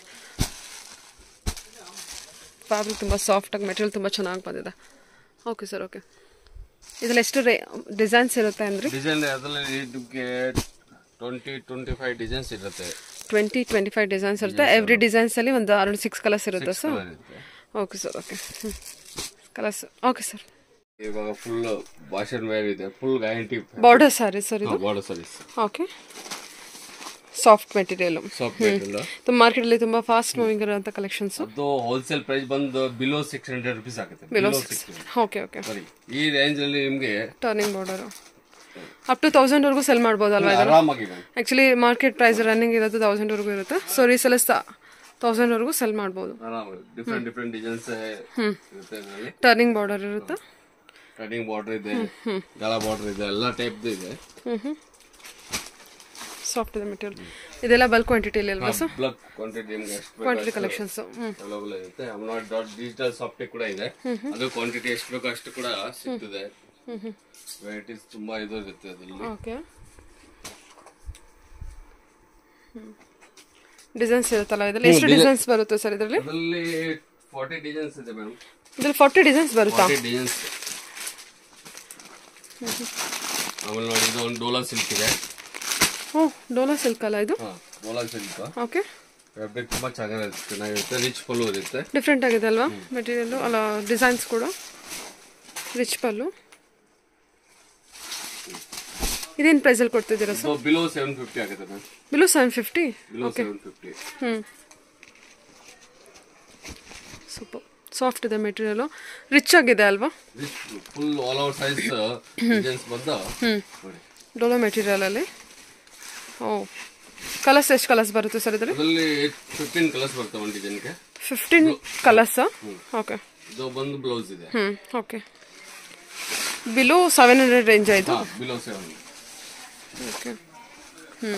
ಫ್ಯಾಬ್ರಿಕ್ ತುಂಬ ಸಾಫ್ಟಾಗಿ ಮೆಟೀರಿಯಲ್ ತುಂಬ ಚೆನ್ನಾಗಿ ಬಂದಿದೆ ಓಕೆ ಸರ್ ಓಕೆ ಇದರಲ್ಲಿ ಎಷ್ಟು ರೇ ಡಿಸೈನ್ಸ್ ಇರುತ್ತೆ ಅಂದ್ರಿ ಡಿಸೈನ್ ಅದರಲ್ಲಿ ನಿಮಗೆ ಟ್ವೆಂಟಿ ಟ್ವೆಂಟಿ ಫೈವ್ ಡಿಸೈನ್ಸ್ ಇರುತ್ತೆ ಟ್ವೆಂಟಿ ಟ್ವೆಂಟಿ ಫೈವ್ ಡಿಸೈನ್ಸ್ ಇರುತ್ತೆ ಎವ್ರಿ ಡಿಸೈನ್ಸಲ್ಲಿ ಒಂದು ಅರೌಂಡ್ ಸಿಕ್ಸ್ ಕಲರ್ಸ್ ಇರುತ್ತೆ ಸರ್ Colour ಇರುತ್ತೆ. ಓಕೆ ಸರ್ ಓಕೆ ಹ್ಞೂ ಕಲರ್ಸ್ ಓಕೆ ಸರ್ ಇವಾಗ ಫುಲ್ ಭಾಷನ್ ವೇರ್ ಇದೆ full guarantee border sari sir ಇದು border service okay soft material soft material ತುಂಬ ಮಾರ್ಕೆಟಲ್ಲಿ ತುಂಬ ಫಾಸ್ಟ್ ಮೂವಿಂಗ್ ಇರುವಂಥ ಕಲೆಕ್ಷನ್ಸು ಅದು ಹೋಲ್ಸೇಲ್ ಪ್ರೈಸ್ ಬಂದು ಬಿಲೋ ಸಿಕ್ಸ್ ಹಂಡ್ರೆಡ್ ರುಪೀಸ್ ಆಗುತ್ತೆ below below six six okay okay ಸರಿ ಈ ರೇಂಜ್ ಅಲ್ಲಿ ನಿಮ್ಗೆ ಟರ್ನಿಂಗ್ ಬಾರ್ಡರು ಅಪ್ ಟು ತೌಸಂಡ್ವರೆಗೂ ಸೆಲ್ ಮಾಡ್ಬೋದಲ್ವಾ ಇದನ್ನು ಆರಾಮಾಗಿ ಇದೆ. ಆ್ಯಕ್ಚುಲಿ ಮಾರ್ಕೆಟ್ ಪ್ರೈಸ್ ರನ್ನಿಂಗ್ ಇರೋದು ತೌಸಂಡ್ವರೆಗೂ ಇರುತ್ತೆ ಸೊ ರೀಸೆಲ್ ತೌಸಂಡ್ವರೆಗೂ ಸೆಲ್ ಮಾಡ್ಬೋದು ಆರಾಮಾಗಿ ಡಿಫ್ರೆಂಟ್ ಡಿಫ್ರೆಂಟ್ ಡಿಸೈನ್ಸ್ ಇರುತ್ತೆ ಇದರಲ್ಲಿ ಟರ್ನಿಂಗ್ ಬಾರ್ಡರ್ ಇರುತ್ತೆ ಕಟಿಂಗ್ ಬಾರ್ಡರ್ ಇದೆ ಗಲ ಬಾರ್ಡರ್ ಇದೆ ಎಲ್ಲ ಟೈಪ್ ಇದೆ ಹ್ಞೂ ಹ್ಞೂ ಸಾಫ್ಟ್ ಇದೆ ಮೆಟೀರಿಯಲ್ ಇದೆಲ್ಲ ಬಲ್ಕ್ ಕ್ವಾಂಟಿಟಿಲಿ ಅಲ್ವಾ ಸರ್ ಬ್ಲಕ್ ಕ್ವಾಂಟಿಟಿ ನಿಮ್ಗೆ ಎಷ್ಟು ಕ್ವಾಂಟಿಟಿ ಕಲೆಕ್ಷನ್ಸು ಹ್ಞೂ ಅವೈಲೇಬಲ್ ಇರುತ್ತೆ ಅಮ್ನಾಟ್ ಡಾಟ್ ಡಿಜಿಟಲ್ ಸಾಫ್ಟ್ವೇರ್ ಕೂಡ ಇದೆ ಅದು ಕ್ವಾಂಟಿಟಿ ಎಷ್ಟು ಬೇಕೋ ಅಷ್ಟು ಕೂಡ ಸಿಗ್ತದೆ ವೆರೈಟೀಸ್ ತುಂಬಾ ಇದು ಇರುತ್ತೆ ಅದರಲ್ಲಿ ಓಕೆ ಡಿಸೈನ್ಸ್ ಇರುತ್ತಲ್ಲ ಇದರಲ್ಲಿ ಎಷ್ಟು ಡಿಸೈನ್ಸ್ ಬರುತ್ತೆ ಸರ್ ಇದರಲ್ಲಿ ಅದರಲ್ಲಿ ಫಾರ್ಟಿ ಡಿಸೈನ್ಸ್ ಇದೆ ಮ್ಯಾಮ್ ಇದ್ರಲ್ಲಿ ಫಾರ್ಟಿ ಡಿಸೈನ್ಸ್ ಬರುತ್ತಾ ಫಾರ್ಟಿ ಡಿಸೈನ್ಸ್ ಆಮೇಲೆ ನೋಡಿ ಇದು ಒಂದು ಡೋಲಾ ಸಿಲ್ಕ್ ಇದೆ ಹ್ಞೂ ಡೋಲಾ ಸಿಲ್ಕ್ ಅಲ್ಲ ಇದು ಹಾ ಡೋಲಾ ಸಿಲ್ಕ್ ಓಕೆ ಫ್ಯಾಬ್ರಿಕ್ ತುಂಬಾ ಚೆನ್ನಾಗಿರುತ್ತೆ ಚೆನ್ನಾಗಿರುತ್ತೆ ರಿಚ್ ಪಲ್ಲು ಇರುತ್ತೆ ಡಿಫ್ರೆಂಟ್ ಆಗಿದೆ ಅಲ್ವಾ ಮೆಟೀರಿಯಲ್ಲು ಅಲ್ಲ ಡಿಸೈನ್ಸ್ ಕೂಡ ರಿಚ್ ಪಲ್ಲು ಇದೇನು ಪ್ರೈಸಲ್ಲಿ ಕೊಡ್ತಿದ್ದೀರಾ sir so below seven fifty ಆಗುತ್ತೆ ma'am below seven fifty below seven fifty ಹ್ಞೂ ಸೂಪರ್ ಸಾಫ್ಟ್ ಇದೆ ಮೆಟೀರಿಯಲು ರಿಚ್ ಆಗಿದೆ ಅಲ್ವಾ rich full all over size designs ಬಂದು ನೋಡಿ ಡೋಲೋ ಮೆಟೀರಿಯಲಲ್ಲಿ ಓ ಕಲರ್ಸ್ ಎಷ್ಟು ಕಲರ್ಸ್ ಬರುತ್ತೆ ಸರ್ ಇದರಲ್ಲಿ ಅದರಲ್ಲಿ ಫಿಫ್ಟೀನ್ ಕಲರ್ಸ್ ಬರ್ತವೆ ಒಂದು ಡಿಸೈನ್ಗೆ ಫಿಫ್ಟೀನ್ ಕಲರ್ಸಾ ಓಕೆ ಇದು ಬಂದು ಬ್ಲೌಸ್ ಇದೆ ಹ್ಞೂ okay below seven hundred range ಆಯಿತು ಹಾ ಬಿಲೋ ಸೆವೆನ್ ಓಕೆ ಹ್ಞೂ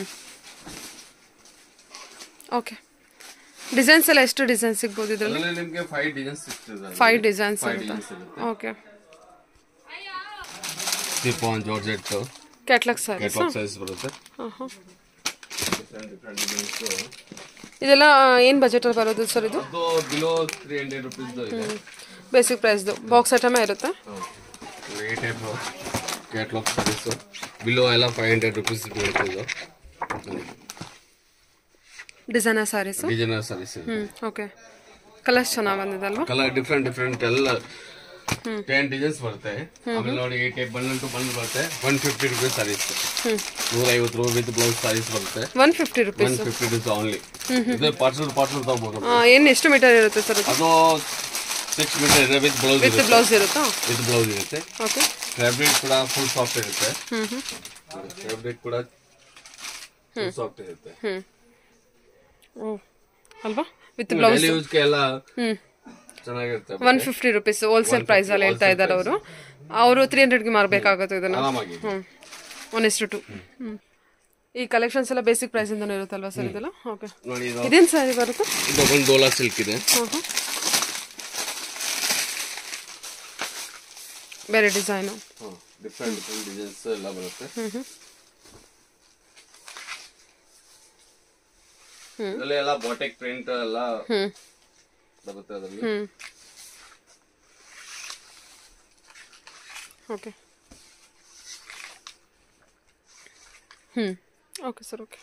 ಓಕೆ ಡಿಸೈನ್ಸ್ ಎಲ್ಲ ಎಷ್ಟು ಡಿಸೈನ್ಸ್ ಸಿಗ್ಬೋದು ಇದರಲ್ಲಿ ಅದರಲ್ಲಿ ನಿಮಗೆ ಫೈವ್ ಡಿಸೈನ್ಸ್ ಸಿಗ್ತದೆ ಫೈವ್ ಡಿಸೈನ್ಸ್ ಫೈವ್ ಇರುತ್ತೆ ಡಿಸೈನ್ಸ್ ಇರುತ್ತೆ okay chiffon georgette catalogue sir catalogue size ಬರುತ್ತೆ ಹಾಂ ಹಾಂ ಡಿಫ್ರೆಂಟ್ ಡಿಫ್ರೆಂಟ್ ಡಿಸೈನ್ಸ್ ಇದೆಲ್ಲ ಏನು ಬಜೆಟಲ್ಲಿ ಬರೋದು ಸರ್ ಇದು ಅದು ಬಿಲೋ ತ್ರೀ ಹಂಡ್ರೆಡ್ ರುಪೀಸ್ ಇದೆ ಬೇಸಿಕ್ ಪ್ರೈಸ್ದು ಬಾಕ್ಸ್ ಐಟಮೇ ಇರುತ್ತೆ ಈ ಟೈಪ್ ಕ್ಯಾಟ್ಲಾಗ್ ಸರ್ವಿಸ್ ಬಿಲೋ ಎಲ್ಲ ಫೈವ್ ಹಂಡ್ರೆಡ್ ರುಪೀಸ್ ಬೀಳುತ್ತೆ ಇದು ಡಿಸೈನರ್ ಸ್ಯಾರೀಸ್ ಡಿಸೈನರ್ ಸರ್ವಿಸ್ ಹ್ಞೂ ಓಕೆ ಕಲರ್ಸ್ ಚೆನ್ನಾಗಿ ಬಂದಿದೆ ಅಲ್ವಾ ಕಲರ್ ಡಿಫ್ರೆಂಟ್ ಡಿಫ್ರೆಂಟ್ ಎಲ್ಲ ಟೆನ್ ಡಿಸೈನ್ಸ್ ಬರುತ್ತೆ ಆಮೇಲೆ ನೋಡಿ ಈ ಟೈಪ್ ಬಂಡಲ್ ಟು ಬಂಡಲ್ ಬರುತ್ತೆ ಒನ್ ಫಿಫ್ಟಿ ರುಪೀಸ್ ಸಾರೀಸ್ ನೂರ ಐವತ್ತು ರೂಪಾಯಿ ವಿತ್ ಬ್ಲೌಸ್ ಸಾರೀಸ್ ಬರುತ್ತೆ one fifty rupees one fifty rupees only ಇದು ಪಾರ್ಸಲ್ ಪಾರ್ಸಲ್ ತಗೋಬಹುದು ಏನು ಎಷ್ಟು ಮೀಟರ್ ಇರುತ್ತೆ ಸರ್ ಅದು ಅದು ಸಿಕ್ಸ್ ಮೀಟರ್ ಇದೆ ವಿತ್ ಬ್ಲೌಸ್ ವಿತ್ ಇರುತ್ತೆ ಬ್ಲೌಸ್ ಇರುತ್ತಾ ವಿತ್ ಬ್ಲೌಸ್ ಇರುತ್ತೆ ಓಕೆ ಫ್ಯಾಬ್ರಿಕ್ ಕೂಡ ಫುಲ್ ಸಾಫ್ಟ್ ಇರುತ್ತೆ ಹ್ಞೂ ಹ್ಞೂ ಫ್ಯಾಬ್ರಿಕ್ ಕೂಡ ಫುಲ್ ಸಾಫ್ಟ್ ಇರುತ್ತೆ ಹ್ಞೂ ಓ ಅಲ್ವಾ ವಿತ್ ಬ್ಲೌಸ್ ಡೈಲಿ ಯೂಸ್ಗೆ ಎಲ್ಲ ಹ್ಞೂ ಚೆನ್ನಾಗಿರುತ್ತೆ one fifty rupees wholesale price ಅಲ್ಲಿ ಹೇಳ್ತಾ ಇದ್ದಾರೆ ಅವರು ಅವರು ತ್ರೀ ಹಂಡ್ರೆಡ್ಗೆ ಮಾರಬೇಕಾಗುತ್ತೆ ಇದನ್ನ ಆರಾಮಾಗಿ ಹ್ಞೂ ಒನ್ ಎಷ್ಟು ಟು ಹ್ಞೂ ಈ ಕಲೆಕ್ಷನ್ಸ್ ಎಲ್ಲ ಬೇಸಿಕ್ ಪ್ರೈಸ್ ಇಂದನೇ ಇರುತ್ತಲ್ವಾ ಸರ್ ಇದೆಲ್ಲ ಓಕೆ ನೋಡಿ ಇದು ಇದೇನು ಸ್ಯಾರಿ ಬರುತ್ತೆ ಇದು ಒಂದು ಡೋಲಾ ಸಿಲ್ಕ್ ಇದೆ ಹಾಂ ಹಾಂ ಬೇರೆ ಡಿಸೈನು ಡಿಫ್ರೆಂಟ್ ಡಿಫ್ರೆಂಟ್ ಡಿಸೈನ್ಸ್ ಎಲ್ಲ ಬರುತ್ತೆ ಹ್ಞೂ ಹ್ಞೂ ಇದರಲ್ಲಿ ಎಲ್ಲ ಬಾಟೆಕ್ ಪ್ರಿಂಟ್ ಎಲ್ಲ ಹ್ಞೂ ಬರುತ್ತೆ ಅದರಲ್ಲಿ ಹ್ಞೂ ಓಕೆ ಹ್ಞೂ ಓಕೆ ಸರ್ ಓಕೆ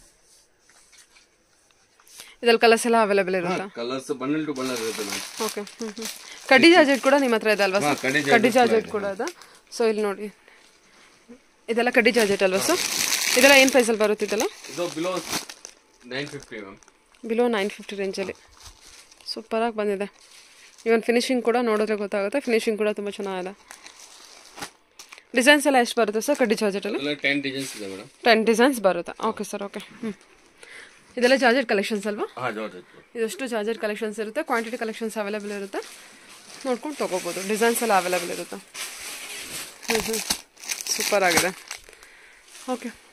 ಇದ್ರಲ್ಲಿ ಕಲರ್ಸ್ ಎಲ್ಲ ಅವೈಲೇಬಲ್ ಇರುತ್ತಾ ಕಲರ್ಸ್ ಬಂಡಲ್ ಟು ಬಂಡಲ್ ಇರುತ್ತೆ ಮ್ಯಾಮ್ ಓಕೆ ಹ್ಞೂ ಹ್ಞೂ ಕಡ್ಡಿ ಜಾಜೆಟ್ ಕೂಡ ನಿಮ್ಮ ಹತ್ರ ಇದೆ ಅಲ್ವಾ ಹಾ, ಸರ್ ಕಡ್ಡಿ ಕಡ್ಡಿ ಜಾರ್ಜೆಟ್ ಜಾಜೆಟ್ ಕೂಡ ಅದ ಸೊ ಇಲ್ಲಿ ನೋಡಿ ಇದೆಲ್ಲ ಕಡ್ಡಿ ಜಾಜೆಟ್ ಅಲ್ವಾ ಸರ್ ಇದೆಲ್ಲ ಏನು ಪ್ರೈಸಲ್ಲಿ ಬರುತ್ತೆ ಇದೆಲ್ಲ ಇದು below nine fifty ma'am below nine fifty ರೇಂಜಲ್ಲಿ ಸೂಪರಾಗಿ ಬಂದಿದೆ ಇವನ್ ಫಿನಿಶಿಂಗ್ ಕೂಡ ನೋಡಿದ್ರೆ ಗೊತ್ತಾಗುತ್ತೆ ಫಿನಿಶಿಂಗ್ ಕೂಡ ತುಂಬ ಚೆನ್ನಾಗಿದೆ ಡಿಸೈನ್ಸ್ ಎಲ್ಲ ಎಷ್ಟು ಬರುತ್ತೆ ಸರ್ ಕಡ್ಡಿ ಜಾರ್ಜೆಟಲ್ಲಿ ಎಲ್ಲ ಟೆನ್ ಡಿಸೈನ್ಸ್ ಇದೆ ಮೇಡಮ್ ಟೆನ್ ಡಿಸೈನ್ಸ್ ಬರುತ್ತೆ ಓಕೆ ಸರ್ ಓಕೆ ಹ್ಞೂ ಇದೆಲ್ಲ ಜಾರ್ಜೆಟ್ ಕಲೆಕ್ಷನ್ಸ್ ಅಲ್ವಾ ಹಾಂ ಜಾರ್ಜ್ ಇದಷ್ಟು ಜಾರ್ಜೆಟ್ ಕಲೆಕ್ಷನ್ಸ್ ಇರುತ್ತೆ ಕ್ವಾಂಟಿಟಿ ಕಲೆಕ್ಷನ್ಸ್ ಅವೈಲೇಬಲ್ ಇರುತ್ತೆ ನೋಡ್ಕೊಂಡು ತೊಗೋಬೋದು ಡಿಸೈನ್ಸ್ ಎಲ್ಲ ಅವೈಲೇಬಲ್ ಇರುತ್ತೆ ಹ್ಞೂ ಹ್ಞೂ ಸೂಪರ್ ಆಗಿದೆ ಓಕೆ